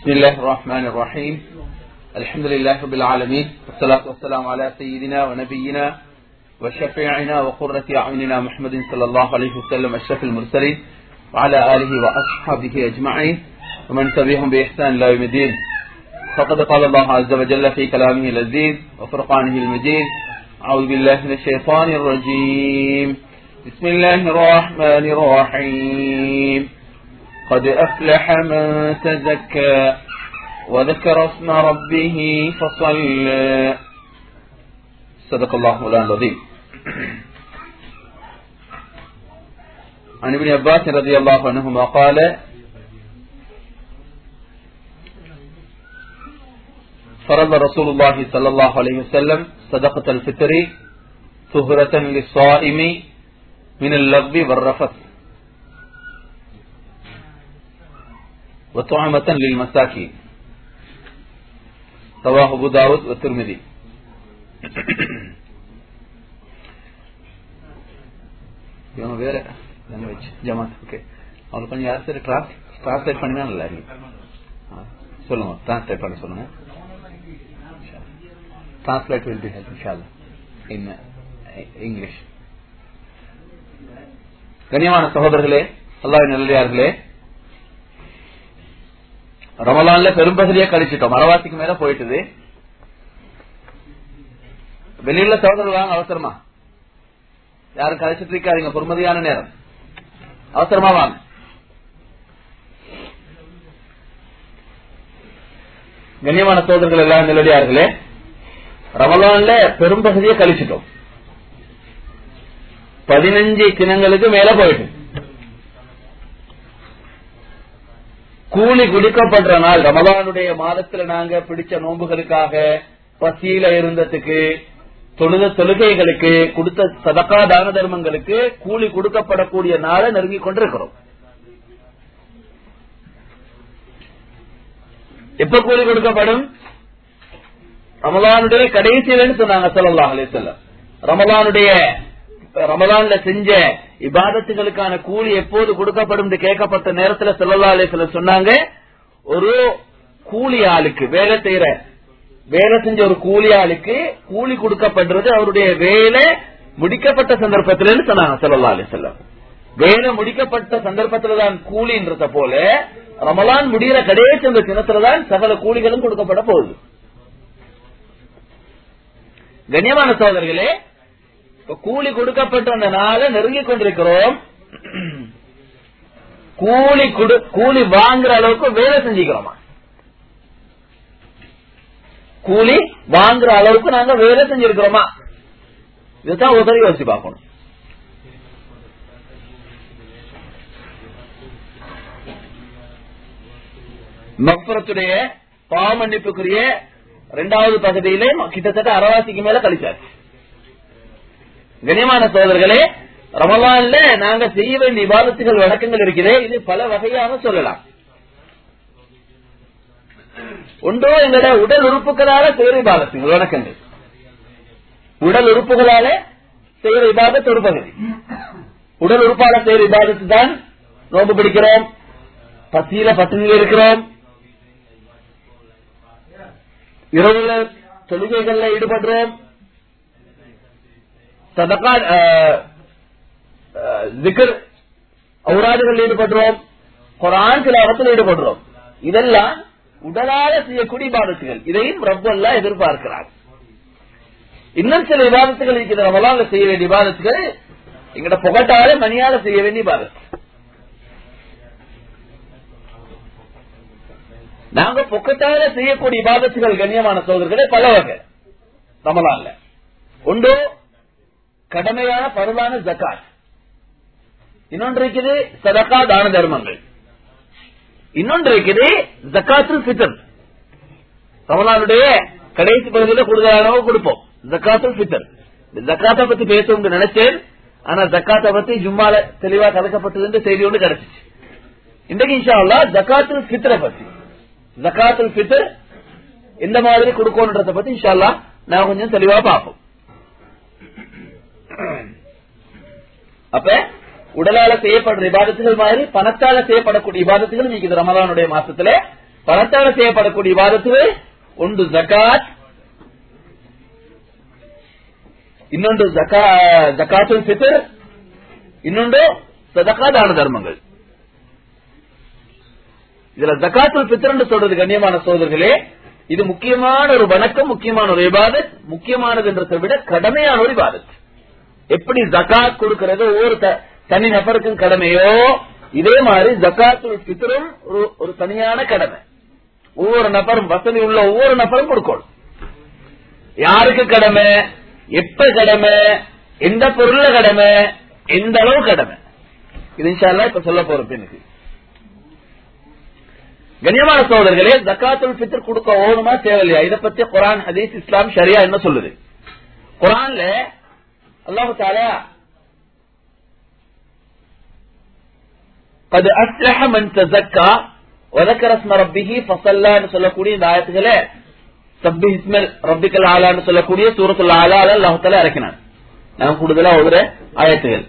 بسم الله الرحمن الرحيم الحمد لله رب العالمين والصلاة والسلام على سيدنا ونبينا وشفيعنا وقرة أعيننا محمد صلى الله عليه وسلم أشرف المرسلين وعلى آله وأصحابه أجمعين ومن تبعهم بإحسان إلى يوم الدين فقد قال الله عز وجل في كلامه اللذيذ وفرقانه المجيد أعوذ بالله من الشيطان الرجيم بسم الله الرحمن الرحيم قد أفلح من تزكى وذكر اسم ربه فصلى صدق الله مولانا العظيم عن ابن عباس رضي الله عنهما قال فرض رسول الله صلى الله عليه وسلم صدقة الفطر طهرة للصائم من اللغو والرفث وطعمة للمساكين رواه أبو داود والترمذي இவங்க வேற லாங்குவேஜ் ஜமாத் ஓகே அவங்க கொஞ்சம் யார் சரி டிரான்ஸ்லேட் பண்ணினா நல்லா இருக்கும் சொல்லுங்க டிரான்ஸ்லேட் பண்ண சொல்லுங்க டிரான்ஸ்லேட் வில் பி ஹெல்ப் இன்ஷால்லா இன் இங்கிலீஷ் கண்ணியமான சகோதரர்களே அல்லாஹ் நல்லடியார்களே ரமலான்ல பெரும்பகுதியே கழிச்சிட்டோம் மரவாசிக்கு மேல போயிட்டுது வெளியில சகோதரர் வாங்க அவசரமா யாரும் கழிச்சிட்டு இருக்காதீங்க பொறுமதியான நேரம் அவசரமா வாங்க கண்ணியமான சோதர்கள் எல்லாம் நிலடியார்களே ரமலான்ல பெரும்பகுதியை கழிச்சிட்டோம் பதினஞ்சு தினங்களுக்கு மேல போயிட்டு கூலி குடிக்கப்படுற நாள் ரமலானுடைய மாதத்துல நாங்க பிடிச்ச நோன்புகளுக்காக பசியில இருந்ததுக்கு தொழுத தொழுகைகளுக்கு கொடுத்த சதக்கா தான தர்மங்களுக்கு கூலி கொடுக்கப்படக்கூடிய நாளை நெருங்கி கொண்டிருக்கிறோம் எப்ப கூலி கொடுக்கப்படும் ரமலானுடைய கடைசியிலன்னு சொன்னாங்க சொல்லலாம் அலே செல்லம் ரமலானுடைய ரமலான்ல செஞ்ச இபாதத்துகளுக்கான கூலி எப்போது கொடுக்கப்படும் கேட்கப்பட்ட நேரத்தில் செல்லல்லா அலே சொன்னாங்க ஒரு கூலி ஆளுக்கு வேலை செய்யற வேலை செஞ்ச ஒரு கூலி ஆளுக்கு கூலி கொடுக்கப்படுறது அவருடைய வேலை முடிக்கப்பட்ட சந்தர்ப்பத்தில் சொன்னாங்க செல்லல்லா அலே செல்லம் வேலை முடிக்கப்பட்ட சந்தர்ப்பத்துல தான் கூலின்றத போல ரமலான் முடிகிற கடைசி அந்த தினத்துலதான் சகல கூலிகளும் கொடுக்கப்பட போகுது கண்ணியமான சோதர்களே கூலி கொடுக்கப்பட்ட அந்த நாளை நெருங்கி கொண்டிருக்கிறோம் கூலி கூலி வாங்குற அளவுக்கு வேலை செஞ்சுக்கிறோமா கூலி வாங்குற அளவுக்கு நாங்க வேலை செஞ்சிருக்கிறோமா இதுதான் உதவி யோசிச்சு பார்க்கணும் மக்பரத்துடைய பாவமன்னிப்புக்குரிய இரண்டாவது பகுதியிலே கிட்டத்தட்ட அறவாசிக்கு மேல கழிச்சாச்சு கனியமான சோதர்களே ரமலான்ல நாங்க செய்ய வேண்டிய விவாதத்துகள் வழக்கங்கள் இருக்கிறே இது பல வகையாக சொல்லலாம் ஒன்றோ எங்களோட உடல் உறுப்புகளால செய்யற விவாதத்துகள் வழக்கங்கள் உடல் உறுப்புகளால செய்யற விவாதத்து ஒரு பகுதி உடல் உறுப்பால செய்யற விவாதத்து தான் நோம்பு பிடிக்கிறோம் பசியில பட்டினியில் இருக்கிறோம் இரவுல தொழுகைகள்ல ஈடுபடுறோம் சதகா ஜிகர் அவுராதுகள் ஈடுபடுறோம் குரான் சிலாவத்தில் ஈடுபடுறோம் இதெல்லாம் உடலால செய்யக்கூடிய விவாதத்துகள் இதையும் ரப்பல்லா எதிர்பார்க்கிறார் இன்னும் சில விவாதத்துகள் இருக்கிற ரமலால செய்ய வேண்டிய விவாதத்துகள் எங்கட புகட்டால மணியால செய்ய வேண்டிய விவாதம் நாங்க பொக்கட்டால செய்யக்கூடிய விவாதத்துகள் கண்ணியமான சோதர்களே பல வகை ரமலான்ல ஒன்று கடமையான பருவான ஜக்காத் இன்னொன்று இருக்குது சதக்கா தான தர்மங்கள் இன்னொன்று இருக்குது ஜக்காத்து பித்தர் ரமலானுடைய கடைசி பகுதியில் கூடுதலானவ கொடுப்போம் ஜக்காத்து பித்தர் ஜக்காத்தை பத்தி பேசுவோம் நினைச்சேன் ஆனா ஜக்காத்தை பத்தி ஜும்மால தெளிவா கலக்கப்பட்டது செய்தி ஒன்று கிடைச்சிச்சு இன்றைக்கு இன்ஷா அல்லா ஜக்காத்து பித்தரை பத்தி ஜக்காத்து பித்தர் எந்த மாதிரி கொடுக்கணுன்றத பத்தி இன்ஷா அல்லா நான் கொஞ்சம் தெளிவா பார்ப்போம் அப்ப உடலால செய்யப்படுற விவாதத்துகள் மாதிரி பணத்தால செய்யப்படக்கூடிய விவாதத்துகள் நீங்க இது ரமலானுடைய மாசத்துல பணத்தால செய்யப்படக்கூடிய விவாதத்து ஒன்று ஜகாத் ಇನ್ನೊಂದು ಜಕಾ ಜಕಾತುಲ್ ಫಿತರ್ ಇನ್ನೊಂದು சதகா தான தர்மங்கள் இதுல ஜக்காத்துல் பித்ர் என்று சொல்றது கண்ணியமான சோதர்களே இது முக்கியமான ஒரு வணக்கம் முக்கியமான ஒரு இபாதத் முக்கியமானது என்றதை விட கடமையான ஒரு இபாதத் எப்படி ஜக்காத் கொடுக்கிறது ஒவ்வொரு த- தனி நபருக்கும் கடமையோ இதே மாதிரி ஜக்காத்துல் பித்ரும் ஒரு ஒரு தனியான கடமை ஒவ்வொரு நபரும் வசதி உள்ள ஒவ்வொரு நபரும் கொடுக்கணும் யாருக்கு கடமை எப்ப கடமை எந்த பொருள்ல கடமை எந்த அளவு கடமை இது இன்ஷால்லா இப்ப சொல்ல போற பெண்ணுக்கு கண்ணியமான சோதர்களே ஜக்காத்துல் ஃபித்ர் கொடுக்க ஓணுமா தேவையில்லையா இத பத்தி குரான் ஹதீஸ் இஸ்லாம் ஷரியா என்ன சொல்லுது குரான்ல அல்லாஹு தாலா قد أفلح من تزكى وذكر اسم ربه فصلى ன்னு சொல்லக்கூடிய இந்த ஆயத்துக்களை சப்பி இஸ்மல் ரப்பிக்கல் ஆலான்னு சொல்லக்கூடிய சூரத்துல் ஆலால அல்லாஹு தாலா இறக்கினான் நான் கூடுதலா ஒரு ஆயத்துகள்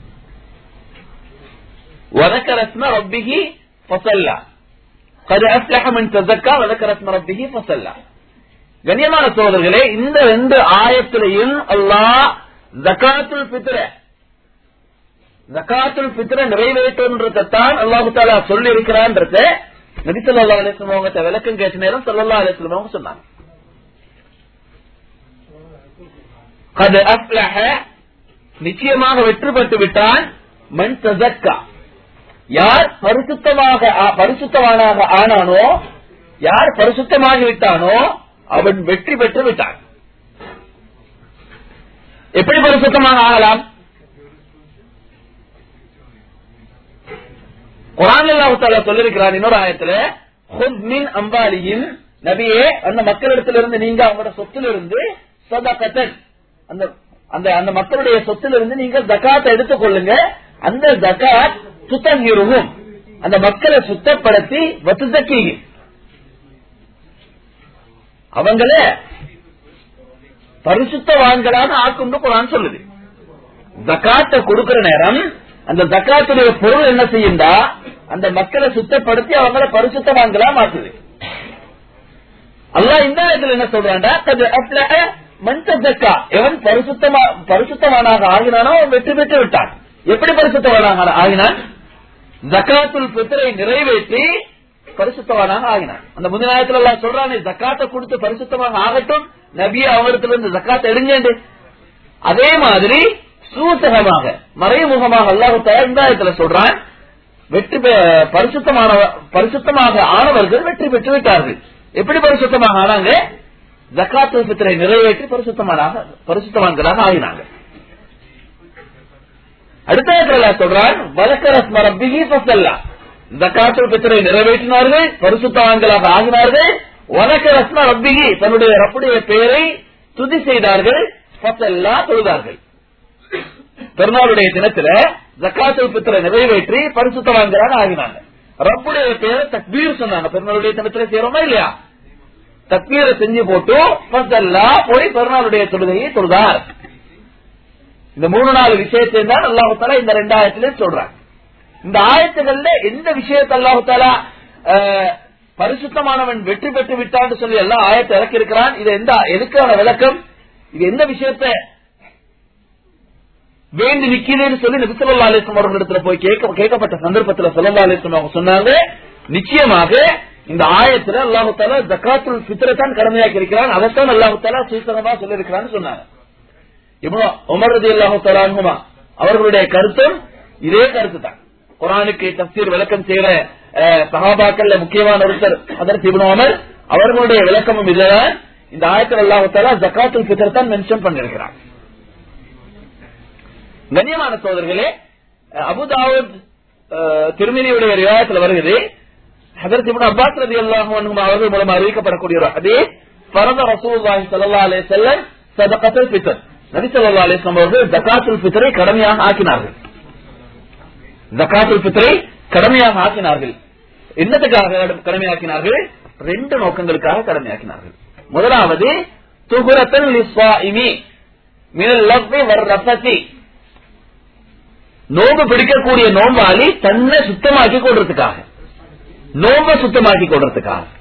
وذكر اسم ربه فصلى قد أفلح من تزكى وذكر اسم ربه فصلى கண்ணியமான சோதர்களே இந்த ரெண்டு ஆயத்திலையும் அல்லாஹ் ஜகாத்துல் பித்ர ஜகாத்துல் பித்ர நிறைவேற்றன்றதான் அல்லாஹு தாலா சொல்லி இருக்கிறான்றத நபி ஸல்லல்லாஹு அலைஹி வஸல்லம் அவங்க விளக்கம் கேட்ட நேரம் ஸல்லல்லாஹு அலைஹி வஸல்லம் அவங்க சொன்னாங்க قد أفلح நிச்சயமாக வெற்றி பெற்று விட்டான் மன் தசக்கா யார் பரிசுத்தமாக ஆ- பரிசுத்தவானாக ஆனானோ யார் பரிசுத்தமாகி விட்டானோ அவன் வெற்றி பெற்று விட்டான் எப்படி பரிசுத்தமாக ஆகலாம் குரான் அல்லாஹு தாலா சொல்லிருக்கிறான் இன்னொரு ஆயத்துல "ஹுத் மின் அம்பாலியின் நபியே அந்த மக்களிடத்திலிருந்து நீங்க அவங்களோட சொத்திலிருந்து சதகத்தன் அந்த அந்த அந்த மக்களுடைய சொத்திலிருந்து நீங்க ஜகாத்தை எடுத்துக்கொள்ளுங்க அந்த ஜகாத் சுத்தங்கிருவும் அந்த மக்களை சுத்தப்படுத்தி வசுதக்கி அவங்கள பரிசுத்தவான்களாக ஆக்கும்னு குரான் சொல்லுது ஜக்காத்தை கொடுக்கிற நேரம் அந்த ஜக்காத்துடைய பொருள் என்ன செய்யுண்டா அந்த மக்களை சுத்தப்படுத்தி அவங்கள பரிசுத்தவான்களா மாற்றுது அல்லாஹ் இந்த இடத்துல என்ன சொல்றான்டா "கத் அஃப்லஹ மன் தஸக்கா." எவன் பரிசுத்தமா பரிசுத்தவானாக ஆகினானோ அவன் வெற்றி பெற்று விட்டான் எப்படி பரிசுத்தவானாக ஆகினான் ஜக்காத்துல் பித்ரை நிறைவேற்றி பரிசுத்தவானாக ஆகினான் அந்த முந்தினாயத்துல எல்லாம் சொல்றானே ஜக்காத்தை கொடுத்து பரிசுத்தமாக ஆகட்டும் நபியை அவரிடத்துல இருந்து ஜக்காத்தை எடுங்கண்டு அதே மாதிரி சூசகமாக மறைமுகமாக அல்லாஹு தஆலா இந்த இடத்துல சொல்றான் வெற்றி பெ- பரிசுத்தமான பரிசுத்தமாக ஆனவர்கள் வெற்றி பெற்று விட்டார்கள் எப்படி பரிசுத்தமாக ஆனாங்க ஜக்காத்து பித்திரை நிறைவேற்றி பரிசுத்தமானாக பரிசுத்தவான்களாக ஆகினாங்க அடுத்த இடத்துல அல்லாஹ் சொல்றான் வலக்கரஸ்ம ரப்பிஹி ஃபஸல்லா ஜக்காத்துல் பித்ரை நிறைவேற்றினார்கள் பரிசுத்தவான்களாக ஆகினார்கள் வலக்கரஸ்ம ரப்பிஹி தன்னுடைய ரப்புடைய பெயரை துதி செய்தார்கள் ஃபஸல்லா தொழுதார்கள் பெருநாளுடைய தினத்துல ஜக்காத்துல் பித்ரை நிறைவேற்றி பரிசுத்தவான்களாக ஆகினாங்க ரப்புடைய பெயரை தக்பீர் சொன்னாங்க பெருநாளுடைய தினத்துல செய்யறோமா இல்லையா தக்பீரை செஞ்சு போட்டு ஃபஸல்லா போய் பெருநாளுடைய தொழுகையை தொழுதார் இந்த மூணு நாலு விஷயத்தை தான் அல்லாஹு தாலா இந்த ரெண்டாயிரத்திலே சொல்றாங்க இந்த ஆயத்துகள்ல எந்த விஷயத்தை அல்லாஹு தாலா அஹ், பரிசுத்தமானவன் வெற்றி பெற்று விட்டான்னு சொல்லி எல்லாம் ஆயத்தை இறக்கி இருக்கிறான் இது எந்த எதுக்கான விளக்கம் இது எந்த விஷயத்தை வேண்டி நிக்கிறேன்னு சொல்லி நபிசல்லா அலிஸ்லாம் அவர்களிடத்துல போய் கேட்க கேட்கப்பட்ட சந்தர்ப்பத்துல சொல்லல்லா அலிஸ்லாம் அவங்க சொன்னாங்க நிச்சயமாக இந்த ஆயத்துல அல்லாஹு தாலா ஜக்காத்துல் ஃபித்ரை தான் கடமையாக்கி இருக்கிறான் அதைத்தான் அல்லாஹு தாலா சூசகமா சொல்லியிருக்கிறான்னு சொன்னாங்க இவ்வளவு உமர் ரதி அல்லாஹு தலான்ஹுமா அவர்களுடைய கருத்தும் இதே கருத்து தான் குரானுக்கு தப்சீர் விளக்கம் செய்யற அஹ், சஹாபாக்கள்ல முக்கியமான ஒருத்தர் அதற்கு இப்னு உமர் அவர்களுடைய விளக்கமும் இதுதான் இந்த ஆயத்தில் அல்லாஹு தாலா ஜக்காத்துல் ஃபித்ர் தான் மென்ஷன் பண்ணிருக்கிறார் கண்ணியமான சோதர்களே அஹ், அபுதாவுத் அஹ், திருமதியுடைய ரிவாயத்தில் வருகிறது ஹதரத் இப்னு அப்பாஸ் ரலியல்லாஹு அன்ஹுமா அவர்கள் மூலம் அறிவிக்கப்படக்கூடிய ஒரு ஹதீஸ் ஃபரத ரசூலுல்லாஹி ஸல்லல்லாஹு அலைஹி வஸல்லம் சதகத்துல் ஃபித்ர் நபி ஸல்லல்லாஹு அலைஹி வஸல்லம் அவர்கள் ஜகாத்துல் ஃபித்ரை கடமையாக ஆக்கினார்கள் ஜகாத்துல் ஃபித்ரை கடமையாக ஆக்கினார்கள் என்னத்துக்காக கடமையாக்கினார்கள் ரெண்டு நோக்கங்களுக்காக கடமையாக்கினார்கள் முதலாவது துகுரத்தல் லிஸ்வாஇமி மினல் லவ்வி வர் ரஃபத்தி நோம்பு பிடிக்கக்கூடிய நோம்பாளி தன்னை சுத்தமாக்கி கொள்றதுக்காக நோம்ப சுத்தமாக்கி கொள்றதுக்காக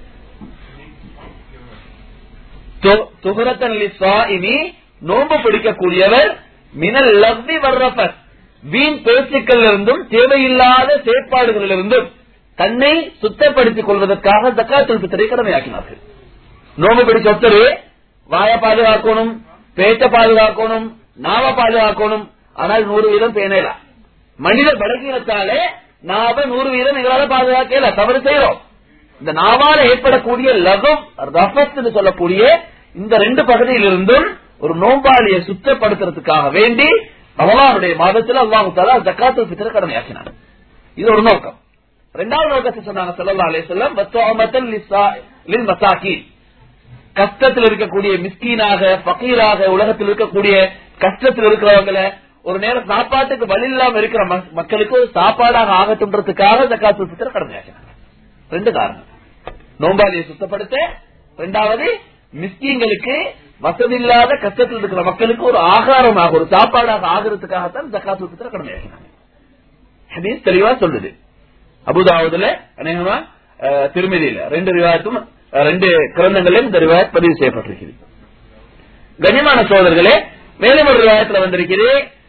துகுரத்தன் லிஸ்வாஇனி நோன்பு பிடிக்கக்கூடியவர் மினல் லவ்வி வர்றப்பர் வீண் பேச்சுக்கள் இருந்தும் தேவையில்லாத செயற்பாடுகளிலிருந்தும் தன்னை சுத்தப்படுத்திக் கொள்வதற்காக ஜக்காத்துல் பித்தரை கடமையாக்கினார்கள் நோம்பு பிடிச்ச ஒருத்தர் வாய பாதுகாக்கணும் பேச்ச பாதுகாக்கணும் நாவ பாதுகாக்கணும் ஆனால் நூறு வீதம் பேணலாம் மனித பலகீனத்தாலே நாவ நூறு வீதம் எங்களால பாதுகாக்கல தவறு செய்யறோம் இந்த நாவால ஏற்படக்கூடிய லகம் ரஃபத் என்று சொல்லக்கூடிய இந்த ரெண்டு பகுதியிலிருந்தும் ஒரு நோம்பாளியை சுத்தப்படுத்துறதுக்காக வேண்டி ரமலானுடைய மாதத்தில் அல்லாஹு தாலா ஜக்காத்து பித்திர கடமையாக்கினார் இது ஒரு நோக்கம் இரண்டாவது நோக்கத்தை சொன்னாங்க சல்லா அலே செல்லம் மசாக்கி கஷ்டத்தில் இருக்கக்கூடிய மிஸ்கீனாக பக்கீராக உலகத்தில் இருக்கக்கூடிய கஷ்டத்தில் இருக்கிறவங்களை ஒரு நேரம் சாப்பாட்டுக்கு வழி இல்லாம இருக்கிற மக்- மக்களுக்கு ஒரு சாப்பாடாக ஆகட்டும்ன்றதுக்காக ஜக்காத்து பித்திர கடமையாக்கினாங்க ரெண்டு காரணம் நோம்பாளியை சுத்தப்படுத்த இரண்டாவது மிஸ்கீன்களுக்கு வசதி இல்லாத கஷ்டத்தில் இருக்கிற மக்களுக்கு ஒரு ஆகாரமாக ஒரு சாப்பாடாக ஆகிறதுக்காகத்தான் ஜக்காத்து பித்திர கடமையாக்கினாங்க ஹதீஸ் தெளிவா சொல்லுது அபுதாவுதுல அநேகமா அஹ், திருமதியில ரெண்டு ரிவாயத்தும் அஹ், ரெண்டு கிரந்தங்களிலும் இந்த ரிவாயத் பதிவு செய்யப்பட்டிருக்கிறது கண்ணியமான சோதர்களே மேலும் ஒரு ரிவாயத்துல வந்திருக்கிறது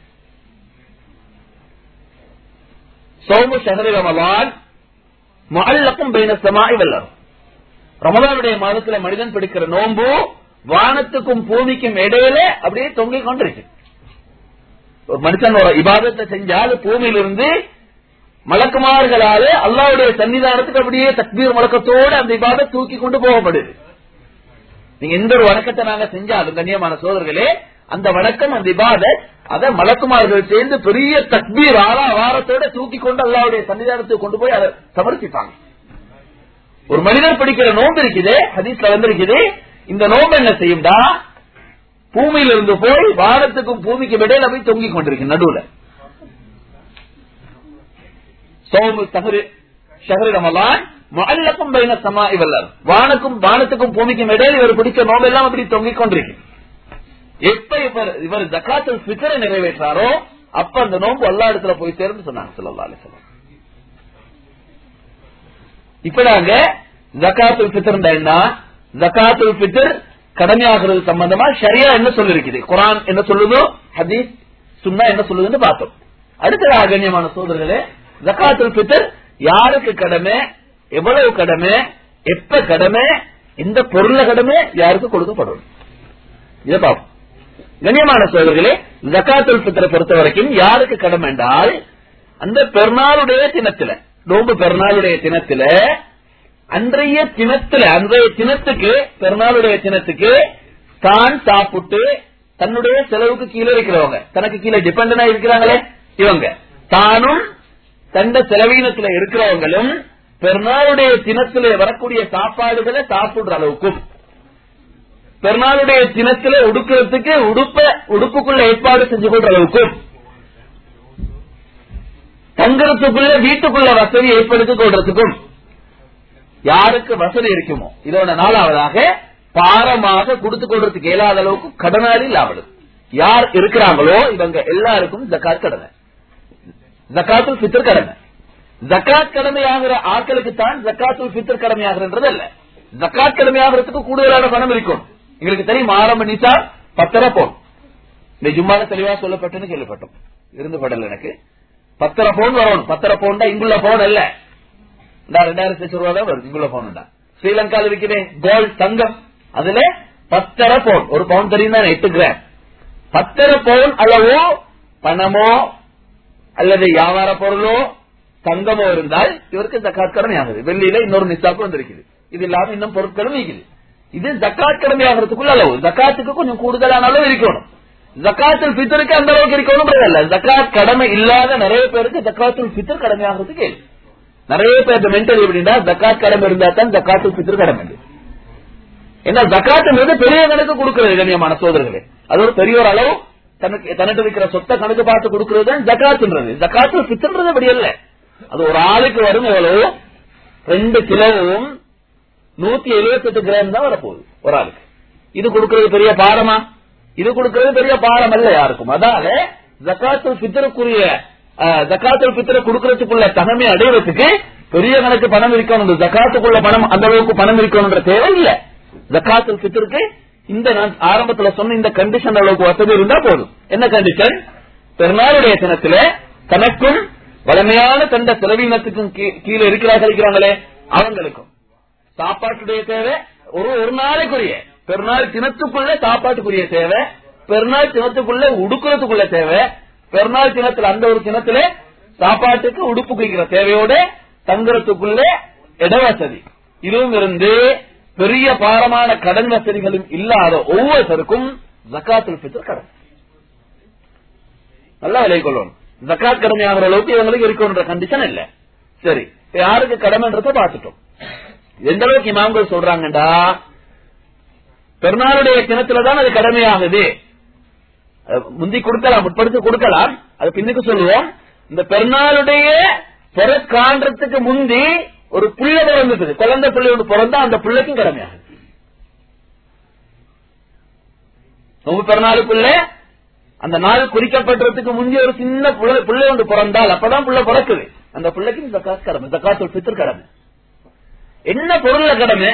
சோமு ஷஹரி ரமலான் முஅல்லக்கும் பைன சமாய் வல்லர் ரமலானுடைய மாதத்துல மனிதன் பிடிக்கிற நோன்பு வானத்துக்கும் பூமிக்கும் இடையில அப்படியே தொங்கிக் கொண்டிருக்கு ஒரு மனுஷன் ஒரு இபாதத்தை செஞ்சால் பூமியிலிருந்து மலக்குமார்களால அல்லாவுடைய சன்னிதானத்துக்கு அப்படியே தக்பீர் முழக்கத்தோட அந்த இபாதத் தூக்கி கொண்டு போகப்படுது நீங்க எந்த ஒரு வணக்கத்தை நாங்க செஞ்சாலும் கண்ணியமான சோதர்களே அந்த வணக்கம் அந்த இபாதத் அதை மலக்குமார்கள் சேர்ந்து பெரிய தக்பீர் ஆறா வாரத்தோட தூக்கி கொண்டு அல்லாவுடைய சன்னிதானத்துக்கு கொண்டு போய் அதை சமர்ப்பிப்பாங்க ஒரு மனிதர் பிடிக்கிற நோன்பு இருக்குது ஹதீஸ்ல வந்திருக்குது இந்த நோன்பு என்ன செய்யும்டா பூமியில இருந்து போய் வானத்துக்கும் பூமிக்கும் இடையில போய் தொங்கிக் கொண்டிருக்கு நடுவுல சோமு தகரு ஷஹரு ரமலான் முஅல்லக்கும் பைன சமாஇ வல்லர் வானுக்கும் வானத்துக்கும் பூமிக்கும் இடையில இவர் பிடிச்ச நோம்பு எல்லாம் அப்படி தொங்கிக் கொண்டிருக்கு எப்ப இவர் இவர் ஜக்காத்துல் ஃபித்ரை நிறைவேற்றாரோ அப்ப அந்த நோன்பு எல்லா இடத்துல போய் சேர்ந்து சொன்னாங்க ஸல்லல்லாஹு அலைஹி வஸல்லம் இப்ப நாங்க ஜக்காத்துல் ஃபித்ர் என்ன ஜக்காத்துல் ஃபித்ர் கடமையாகிறது சம்பந்தமா ஷரியா என்ன சொல்லிருக்குது குரான் என்ன சொல்லுதோ ஹதீஸ் சுன்னா என்ன சொல்லுதுன்னு பார்த்தோம் அடுத்ததாக கண்ணியமான சோதர்களே ஜக்காத்துல் ஃபித்ர் யாருக்கு கடமை எவ்வளவு கடமை எப்ப கடமை எந்த பொருள கடமை யாருக்கு கொடுக்கப்படும் இதை பார்ப்போம் கண்ணியமான சோதர்களே ஜக்காத்துல் ஃபித்ரை பொறுத்த வரைக்கும் யாருக்கு கடமை என்றால் அந்த பெருநாளுடைய தினத்துல நோம்பு பெருநாளுடைய தினத்துல அன்றைய தினத்துல அன்றைய தினத்துக்கு பெருநாளுடைய தினத்துக்கு தான் சாப்பிட்டு தன்னுடைய செலவுக்கு கீழே இருக்கிறவங்க தனக்கு கீழே டிபெண்டனா இருக்கிறாங்களே இவங்க தானும் தந்த செலவீனத்துல இருக்கிறவங்களும் பெருநாளுடைய தினத்திலே வரக்கூடிய சாப்பாடுகளை சாப்பிடுற அளவுக்கும் பெருநாளுடைய தினத்துல உடுக்கிறதுக்கு உடுப்ப உடுப்புக்குள்ள ஏற்பாடு செஞ்சு கொள்ற அளவுக்கும் தங்குறதுக்குள்ள வீட்டுக்குள்ள வசதி ஏற்படுத்திக் கொள்றதுக்கும் யாருக்கு வசதி இருக்குமோ இதோட நாலாவதாக பாரமாக கொடுத்து கொள்றதுக்கு இயலாத அளவுக்கு கடனாளி லாபம் யார் இருக்கிறாங்களோ இவங்க எல்லாருக்கும் ஜக்காத் கடமை ஜக்காத்துல் ஃபித்ர் கடமை ஜக்காத் கடமையாகிற ஆட்களுக்கு தான் ஜக்காத்துல் ஃபித்ர் கடமையாகிறன்றது அல்ல ஜக்காத் கடமையாகிறதுக்கு கூடுதலான பணம் இருக்கும் எங்களுக்கு தெரியும் ஆரம்ப நிசா பத்தரை போன் இந்த ஜும்மால தெளிவா சொல்லப்பட்டுன்னு கேள்விப்பட்டோம் இருந்து படல எனக்கு பத்தரை போன் வரணும் பத்தரை போன்டா இங்குள்ள போன் அல்ல இந்த ரெண்டாயிரத்தி லட்சம் ரூபா தான் வருது இங்குள்ள போன் ஸ்ரீலங்காவில் இருக்கிறேன் கோல்ட் தங்கம் அதுல பத்தரை பவுன் ஒரு பவுன் தெரியும் தான் எட்டு கிராம் பத்தரை பவுன் அளவோ பணமோ அல்லது வியாபார பொருளோ தங்கமோ இருந்தால் இவருக்கு ஜக்காத் கடமை ஆகுது வெள்ளியில இன்னொரு நிசாப்பு வந்திருக்குது இது இல்லாம இன்னும் பொருட்களும் இருக்குது இது ஜக்காத் கடமை ஆகிறதுக்குள்ள அளவு ஜக்காத்துக்கு கொஞ்சம் கூடுதலான அளவு இருக்கணும் ஜக்காத்துல் பித்தருக்கு அந்த அளவுக்கு இருக்கணும் இல்ல ஜக்காத் கடமை இல்லாத நிறைய பேருக்கு ஜக்காத்துல் பித்தர் கடமை ஆகிறதுக்கு இல்லை. நிறைய பேர் மென்டல் எப்படின்னா ஜக்காத் கடமை இருந்தா தான் ஜக்காத்துல் பித்தர் கடமை இல்லை. ஏன்னா ஜக்காத்துங்கிறது பெரிய கணக்கு கொடுக்கிறது கண்ணியமான சோதர்களே அது ஒரு பெரிய ஒரு அளவு தனக்கு தனக்கு இருக்கிற சொத்தை கணக்கு பார்த்து கொடுக்கிறது தான் ஜக்காத்துன்றது ஜக்காத்து பித்தன்றது அப்படி இல்ல அது ஒரு ஆளுக்கு வரும் எவ்வளவு ரெண்டு கிலோவும் நூத்தி எழுபத்தி எட்டு கிராம் தான் வரப்போகுது ஒரு ஆளுக்கு இது கொடுக்கிறது பெரிய பாரமா இது கொடுக்கிறது பெரிய பாரம் அல்ல யாருக்கும் அதால ஜக்காத்து பித்தருக்குரிய ஜக்காத்து பித்தரை கொடுக்கறதுக்குள்ள தகமை அடைவதற்கு பெரிய கணக்கு பணம் இருக்கணும் இந்த ஜக்காத்துக்குள்ள பணம் அந்த அளவுக்கு பணம் இருக்கணும்ன்ற தேவை இல்ல ஜக்காத்துல் பித்தருக்கு இந்த நான் ஆரம்பத்துல சொன்ன இந்த கண்டிஷன் அளவுக்கு வசதி இருந்தா போதும் என்ன கண்டிஷன் பெருநாளுடைய தினத்தில தனக்கும் வலிமையான தண்ட செலவினத்துக்கும் கீ- கீழே இருக்கிறார்கள் இருக்கிறாங்களே அவங்களுக்கும் சாப்பாட்டுடைய தேவை ஒரு ஒரு நாளைக்குரிய பெருநாள் தினத்துக்குள்ள சாப்பாட்டுக்குரிய தேவை பெருநாள் தினத்துக்குள்ள உடுக்கிறதுக்குள்ள தேவை பெருநாள் தினத்துல அந்த ஒரு தினத்துல சாப்பாட்டுக்கு உடுப்பு குடிக்கிற தேவையோட தங்குறதுக்குள்ள இடவசதி இதுவும் இருந்து பெரிய பாரமான கடன் வசதிகளும் இல்லாத ஒவ்வொருத்தருக்கும் ஜக்காத்துல் ஃபித்ர் கடன் நல்லா விலை கொள்ளணும் ஜக்காத் கடமையாகிற அளவுக்கு இவங்களுக்கு இருக்கணுன்ற கண்டிஷன் இல்ல சரி இப்ப யாருக்கு கடமைன்றத பார்த்துட்டோம் எந்த அளவுக்கு இமாம்கள் சொல்றாங்கடா பெருநாளுடைய தினத்துலதான் அது கடமையாகுது அது முந்தி கொடுக்கலாம் முற்படுத்தி கொடுக்கலாம் அது பின்னுக்கு சொல்லுவோம் இந்த பெருநாளுடைய பிற காண்றதுக்கு முந்தி ஒரு புள்ள பிறந்தது குழந்தை பிள்ளை ஒன்று பிறந்தா அந்த பிள்ளைக்கும் கடமையாகுது நோம்பு பெருநாளுக்குள்ள அந்த நாள் குறிக்கப்பட்டதுக்கு முந்தி ஒரு சின்ன புள்ள- பிள்ளை ஒன்று பிறந்தால் அப்பதான் புள்ள பிறக்குது அந்த பிள்ளைக்கு இந்த காசு கடமை ஜக்காத்துல் ஃபித்ர் கடமை என்ன பொருள்ல கடமை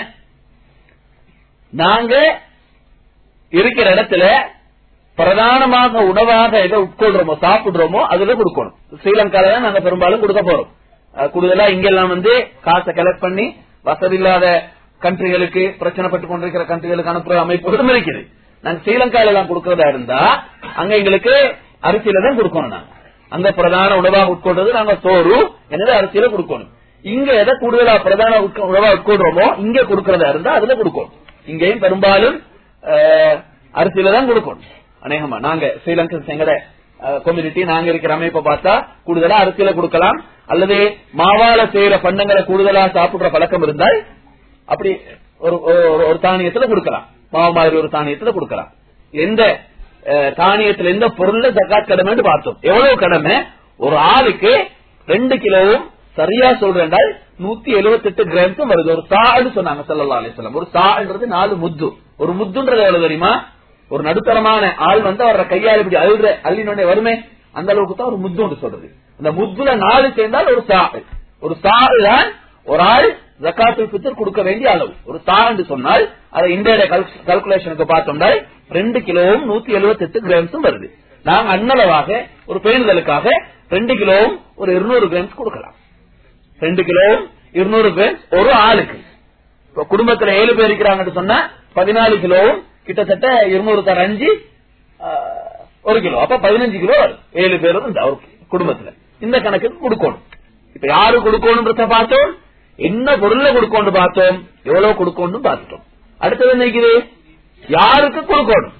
நாங்க இருக்கிற இடத்துல பிரதானமாக உணவாக எதை உட்கொள்றோமோ சாப்பிடுறோமோ அதுல கொடுக்கணும் ஸ்ரீலங்கால தான் நாங்க பெரும்பாலும் கொடுக்க போறோம் அஹ் கூடுதலா இங்கெல்லாம் வந்து காசை கலெக்ட் பண்ணி வசதி இல்லாத கண்ட்ரிகளுக்கு பிரச்சனைப்பட்டு கொண்டிருக்கிற கண்ட்ரிகளுக்கு அனுப்புற அமைப்புகளும் இருக்குது நாங்க ஸ்ரீலங்கால எல்லாம் கொடுக்கறதா இருந்தா அங்க எங்களுக்கு அரிசியில தான் கொடுக்கணும் நாங்க அங்க பிரதான உணவாக உட்கொள்றது நாங்க சோறு எனவே அரிசியில கொடுக்கணும் இங்க எதை கூடுதலா பிரதான உட்க- உணவா உட்கொள்றோமோ இங்க கொடுக்கறதா இருந்தா அதுல கொடுக்கணும் இங்கேயும் பெரும்பாலும் அஹ், அரிசியில தான் கொடுக்கணும் அநேகமா நாங்க ஸ்ரீலங்கா எங்கட கம்யூனிட்டி நாங்க இருக்கிற அமைப்பை பார்த்தா கூடுதலா அரிசியில கொடுக்கலாம் அல்லது மாவால செய்யற பண்டங்களை கூடுதலா சாப்பிடுற பழக்கம் இருந்தால் அப்படி ஒரு ஒரு- ஒரு தானியத்துல கொடுக்கலாம் மாவு மாதிரி ஒரு தானியத்துல கொடுக்கலாம் எந்த அஹ், தானியத்துல எந்த பொருள்ல ஜக்காத் கடமைன்னு பார்த்தோம் எவ்வளவு கடமை ஒரு ஆளுக்கு ரெண்டு கிலோவும் சரியா சொல்றேன்டால் நூத்தி எழுபத்தி எட்டு கிராம்ஸ் வருது ஒரு சான்னு சொன்னாங்க சல்லா அலிஸ்லாம் ஒரு சான்றது நாலு முத்து ஒரு முத்துன்றது எவ்வளவு தெரியுமா ஒரு நடுத்தரமான ஆள் வந்து அவர கையால் இப்படி அழுற அள்ளினோடனே வருமே அந்த அளவுக்கு தான் ஒரு முத்து சொல்றது அந்த முத்துல நாலு சேர்ந்தால் ஒரு சா ஒரு சாறு தான் ஒரு ஆள் ஜக்காத்துல் ஃபித்ர் கொடுக்க வேண்டிய அளவு ஒரு சா என்று சொன்னால் அதை இந்திய கல்குலேஷனுக்கு பார்த்தோம்னா ரெண்டு கிலோவும் நூத்தி எழுபத்தி எட்டு கிராம்ஸும் வருது நாங்க அன்னளவாக ஒரு பேணுதலுக்காக ரெண்டு கிலோவும் ஒரு இருநூறு கிராம்ஸ் கொடுக்கலாம் ரெண்டு கிலோவும் இருநூறு கிராம்ஸ் ஒரு ஆளுக்கு இப்ப குடும்பத்துல ஏழு பேர் இருக்கிறாங்கன்னு சொன்னா பதினாலு கிலோவும் கிட்டத்தட்ட இருநூறு தர அஞ்சு ஆஹ், ஒரு கிலோ அப்ப பதினஞ்சு கிலோ வரும் ஏழு பேரும் இந்த ஒரு குடும்பத்துல இந்த கணக்குக்கு கொடுக்கணும் இப்ப யாரு கொடுக்கணும்ன்றத பார்த்தோம் என்ன பொருள்ல கொடுக்கணும் பார்த்தோம் எவ்வளவு கொடுக்கணும் பார்த்துட்டோம் அடுத்தது என்ன இருக்குது யாருக்கு கொடுக்கணும்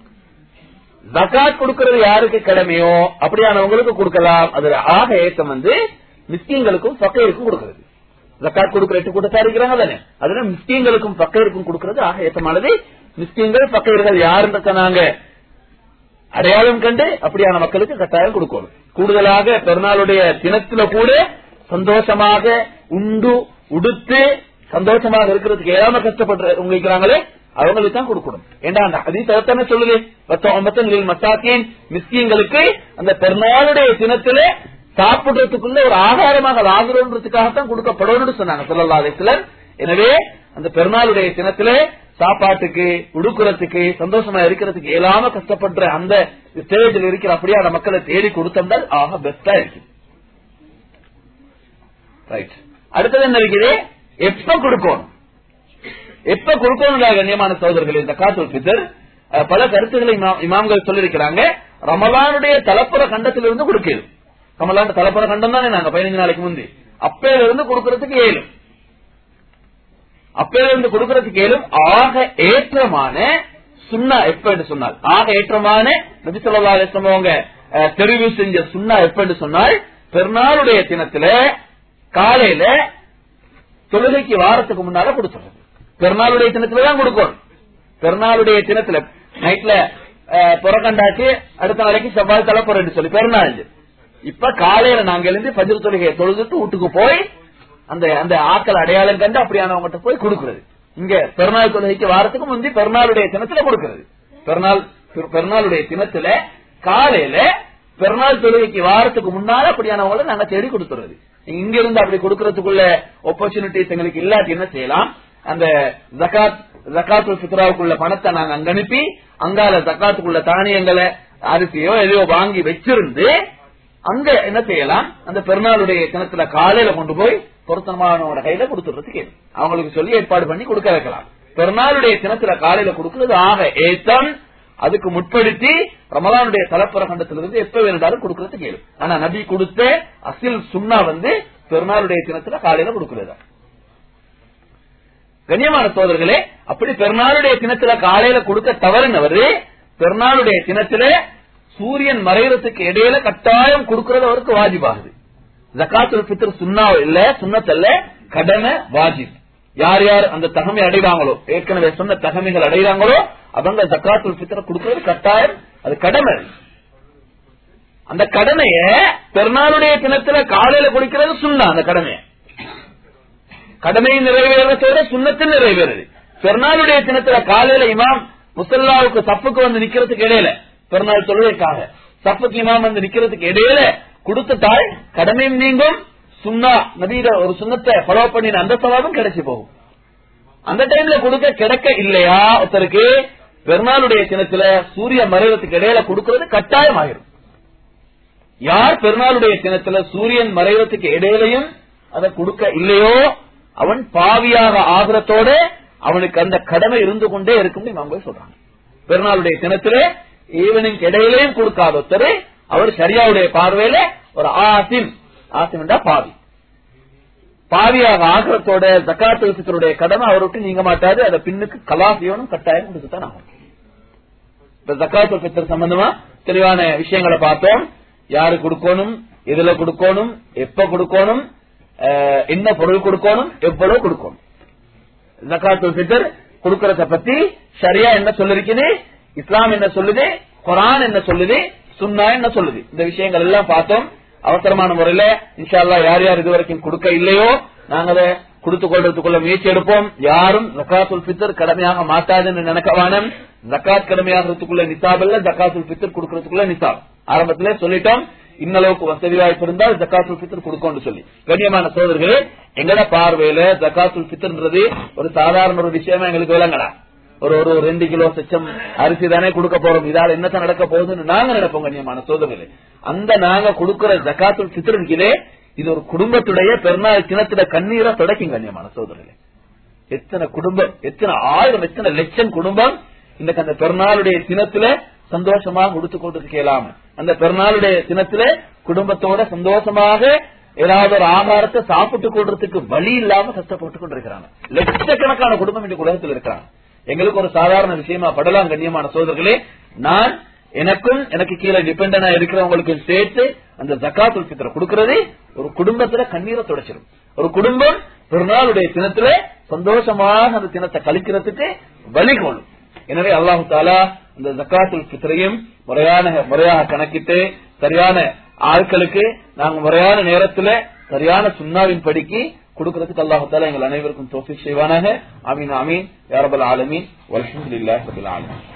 ஜகாத் கொடுக்கிறது யாருக்கு கடமையோ அப்படியானவங்களுக்கு கொடுக்கலாம் அதுல ஆக ஏற்றம் வந்து மிஸ்கிங்களுக்கும் ஃபக்கீருக்கும் கொடுக்கிறது ஜக்காத் கொடுக்கிற எட்டு கூட்டத்தார் இருக்கிறாங்க தானே அதுல மிஸ்கிங்களுக்கும் ஃபக்கீருக்கும் கொடுக்கிறது ஆக ஏற்றமானது மிஸ்கிங்கள் ஃபக்கீர்கள் யாருன்றத நாங்க அடையாளம் கண்டு அப்படியான மக்களுக்கு கட்டாயம் கொடுக்கணும் கூடுதலாக பெருநாளுடைய தினத்துல கூட சந்தோஷமாக உண்டு உடுத்து சந்தோஷமாக இருக்கிறதுக்கு ஏறாம கஷ்டப்படுறவங்க இருக்கிறாங்களே அவங்களுக்கு தான் கொடுக்கணும் ஏண்டா அந்த ஹதீஸ் அதைத்தானே சொல்லுது பத்து ஒன்பத்தங்களில் மசாக்கின் மிஸ்கியங்களுக்கு அந்த பெருநாளுடைய தினத்திலே சாப்பிடுறதுக்குள்ள ஒரு ஆகாரமாக அது ஆகிறோன்றதுக்காகத்தான் கொடுக்கப்படணும்னு சொன்னாங்க சொல்லலா அலிஸ்லர் எனவே அந்த பெருநாளுடைய தினத்திலே சாப்பாட்டுக்கு உடுக்கிறதுக்கு சந்தோஷமா இருக்கிறதுக்கு இயலாம கஷ்டப்படுற அந்த ஸ்டேஜில் இருக்கிற அப்படியான மக்களை தேடி கொடுத்தோம்னால் ஆக பெஸ்டா இருக்கு ரைட் அடுத்தது என்ன இருக்குது எப்ப கொடுக்கணும் எப்ப கொடுக்கணும் கண்ணியமான சகோதரர்கள் இந்த காத்துல் பித்தர் அஹ், பல கருத்துக்களை இமா- இமாம்கள் சொல்லியிருக்கிறாங்க ரமலானுடைய தலப்புற கண்டத்திலிருந்து கொடுக்கிறது ரமலான் தலப்புற கண்டம் தானே நாங்க பதினஞ்சு நாளைக்கு முந்தி அப்பையில இருந்து கொடுக்கறதுக்கு ஏழும் அப்பையில இருந்து கொடுக்கறதுக்கு ஏழும் ஆக ஏற்றமான சுண்ணா எப்ப என்று சொன்னால் ஆக ஏற்றமான நபி சொல்லா அவங்க அஹ், தெரிவு செஞ்ச சுண்ணா எப்ப என்று சொன்னால் பெருநாளுடைய தினத்துல காலையில தொழுகைக்கு வாரத்துக்கு முன்னால கொடுத்துறது பெருநாளுடைய தினத்துல தான் கொடுக்கணும் பெருநாளுடைய தினத்துல நைட்ல புறக்கண்டாச்சு அடுத்த நாளைக்கு செவ்வாய் தலைப்புறன்னு சொல்லி பெருநாள் இப்ப காலையில நாங்க எழுந்து பஜ்ர் தொழுகையை தொழுதுட்டு வீட்டுக்கு போய் அந்த அந்த ஆக்கள் அடையாளம் கண்டு அப்படியானவங்ககிட்ட போய் கொடுக்கிறது இங்க பெருநாள் தொழுகைக்கு வாரத்துக்கு முந்தி பெருநாளுடைய தினத்துல கொடுக்கிறது பெருநாள் பெருநாளுடைய தினத்துல காலையில பெருநாள் தொழுகைக்கு வாரத்துக்கு முன்னால அப்படியானவங்களை நாங்க தேடி கொடுத்துறது இங்க இருந்து அப்படி கொடுக்கறதுக்குள்ள ஆப்பர்ச்சுனிட்டிஸ் எங்களுக்கு இல்லாட்டி என்ன செய்யலாம் அந்த ஜகாத் ஜக்காத்துல் ஃபித்ராவுக்குள்ள பணத்தை நாங்க அங்க அனுப்பி அங்கால ஜக்காத்துக்குள்ள தானியங்களை அரிசியோ எதையோ வாங்கி வச்சிருந்து அங்க என்ன செய்யலாம் அந்த பெருநாளுடைய கிணத்துல காலையில கொண்டு போய் பொருத்தமானவனோட கையில கொடுத்துறதுக்கு ஏது. அவங்களுக்கு சொல்லி ஏற்பாடு பண்ணி கொடுக்க வைக்கலாம் பெருநாளுடைய கிணத்துல காலையில கொடுக்கிறது ஆக ஏத்தம் அதுக்கு முற்படுத்தி ரமலானுடைய தலப்புற கண்டத்திலிருந்து எப்ப வேண்டாலும் கொடுக்கறதுக்கு கேளு ஆனா நபி கொடுத்த அசில் சுண்ணா வந்து பெருநாளுடைய தினத்துல காலையில கொடுக்கிறது கண்ணியமான சோதர்களே அப்படி பெருநாளுடைய தினத்துல காலையில கொடுக்க தவறுனவரு பெருநாளுடைய தினத்துல சூரியன் மறைகிறதுக்கு இடையில கட்டாயம் கொடுக்கறது அவருக்கு வாஜிபாகுது ஜக்காத்துல் ஃபித்ர் சுண்ணா இல்ல சுண்ணத்தல்ல கடமை வாஜிப் யார் யார் அந்த தகமை அடைவாங்களோ ஏற்கனவே சொன்ன தகமைகள் அடைவாங்களோ அவங்க ஜக்காத்துல் ஃபித்ர கொடுக்கிறது கட்டாயம் அது கடமை அந்த கடமைய பெருநாளுடைய தினத்துல காலையில குடிக்கிறது சுண்ணா அந்த கடமையை கடமையை நிறைவேறதோட சுண்ணத்தில் நிறைவேறுது பெருநாளுடைய தினத்துல காலையில இமாம் முசல்லாவுக்கு சப்புக்கு வந்து நிக்கிறதுக்கு இடையில பெருநாள் தொழுகைக்காக சப்புக்கு இமாம் வந்து நிக்கிறதுக்கு இடையில கொடுத்துட்டால் கடமையும் நீங்கும் சுண்ணா நபீர ஒரு சுண்ணத்தை ஃபாலோ பண்ணின அந்த சவாபம் கிடைச்சு போகும் அந்த டைம்ல கொடுக்க கிடைக்க இல்லையா ஒருத்தருக்கு பெருநாளுடைய தினத்துல சூரிய மறைவதற்கு இடையில கொடுக்கிறது கட்டாயம் ஆகிரும் யார் பெருநாளுடைய தினத்துல சூரியன் மறைவதற்கு இடையிலையும் அதை கொடுக்க இல்லையோ அவன் பாவியாக ஆகிறதோட அவனுக்கு அந்த கடமை இருந்து கொண்டே இருக்கும் இவங்க சொல்றாங்க பெருநாளுடைய தினத்துல ஈவனிங் இடையிலையும் கொடுக்காத ஒருத்தர் அவர் சரியாவுடைய பார்வையில ஒரு ஆசிம் ஆசிம் பாவி பாவியாக ஆகிறதோட ஜக்காத்துடைய கடமை அவருக்கு நீங்க மாட்டாது அதை பின்னுக்கு கலாசியனும் கட்டாயம் கொடுத்துதான் ஆகும் இப்ப ஜக்காத்து பித்தர் சம்பந்தமா தெளிவான விஷயங்களை பார்த்தோம் யாரு கொடுக்கணும் எதுல கொடுக்கணும் எப்ப கொடுக்கணும் அஹ், என்ன பொருள் கொடுக்கணும் எவ்வளவு கொடுக்கணும் ஜக்காத்து பித்தர் கொடுக்கறத பத்தி சரியா என்ன சொல்லிருக்குது இஸ்லாம் என்ன சொல்லுது குரான் என்ன சொல்லுது சுன்னா என்ன சொல்லுது இந்த விஷயங்கள் எல்லாம் பார்த்தோம் அவசரமான முறையில இன்ஷா அல்லாஹ் யார் யார் இதுவரைக்கும் கொடுக்க இல்லையோ நாங்க அதை கொடுத்து கொள்றதுக்குள்ள முயற்சி எடுப்போம் யாரும் ஜக்காத்துல் பித்தர் கடமையாக மாட்டாதுன்னு நினைக்க வேணும் ஜக்காத் கடமையாகிறதுக்குள்ள நிசாப் இல்ல ஜக்காத்துல் பித்தர் கொடுக்கறதுக்குள்ள நிசாப் ஆரம்பத்திலே சொல்லிட்டோம் இன்னளவுக்கு வசதி வாய்ப்பு இருந்தால் ஜக்காத்துல் பித்தர் கொடுக்கணும்னு சொல்லி கண்ணியமான சோதர்களே எங்கட பார்வையில ஜக்காத்துல் பித்தர்ன்றது ஒரு சாதாரண ஒரு விஷயமா எங்களுக்கு விளங்கடா ஒரு ஒரு ரெண்டு கிலோ சச்சம் அரிசி தானே கொடுக்க போறோம் இதால என்னத்தான் நடக்க போகுதுன்னு நாங்க நினைப்போம் கண்ணியமான சோதர்களே அந்த நாங்க கொடுக்கிற ஜக்காத்துல் பித்தர் இருக்கிறே இது ஒரு குடும்பத்துடைய பெருநாள் கிணத்துல கண்ணீரை தொடக்கும் கண்ணியமான சோதர்களே எத்தனை குடும்பம் எத்தனை ஆயிரம் எத்தனை லட்சம் குடும்பம் இந்த அந்த பெருநாளுடைய தினத்துல சந்தோஷமாக உடுத்து கொண்டிருக்கலாம் அந்த பெருநாளுடைய தினத்துல குடும்பத்தோட சந்தோஷமாக ஏதாவது ஒரு ஆகாரத்தை சாப்பிட்டு கொள்றதுக்கு வழி இல்லாம கஷ்டப்பட்டு கொண்டிருக்கிறாங்க லட்சக்கணக்கான குடும்பம் இந்த உலகத்தில் இருக்கிறாங்க எங்களுக்கு ஒரு சாதாரண விஷயமா படலாம் கண்ணியமான சோதர்களே நான் எனக்கும் எனக்கு கீழே டிபெண்டனா இருக்கிறவங்களுக்கு சேர்த்து அந்த ஜக்காத்துல் பித்திர கொடுக்கறது ஒரு குடும்பத்துல கண்ணீரை துடைச்சிடும் ஒரு குடும்பம் ஒரு நாளுடைய தினத்துல சந்தோஷமாக அந்த தினத்தை கழிக்கிறதுக்கு வழிகோலும் எனவே அல்லாஹு தாலா இந்த ஜக்காத்துல் பித்திரையும் முறையான முறையாக கணக்கிட்டு சரியான ஆட்களுக்கு நாங்க முறையான நேரத்துல சரியான சுண்ணாவின் படிக்கு கொடுக்கறதுக்கு அல்லாஹு தாலா எங்கள் அனைவருக்கும் தோஃபிக் செய்வானாக அமீன் அமீன் யாரபல் ஆலமீன் வல்ஹம்துலில்லாஹி ரபில் ஆலமீன்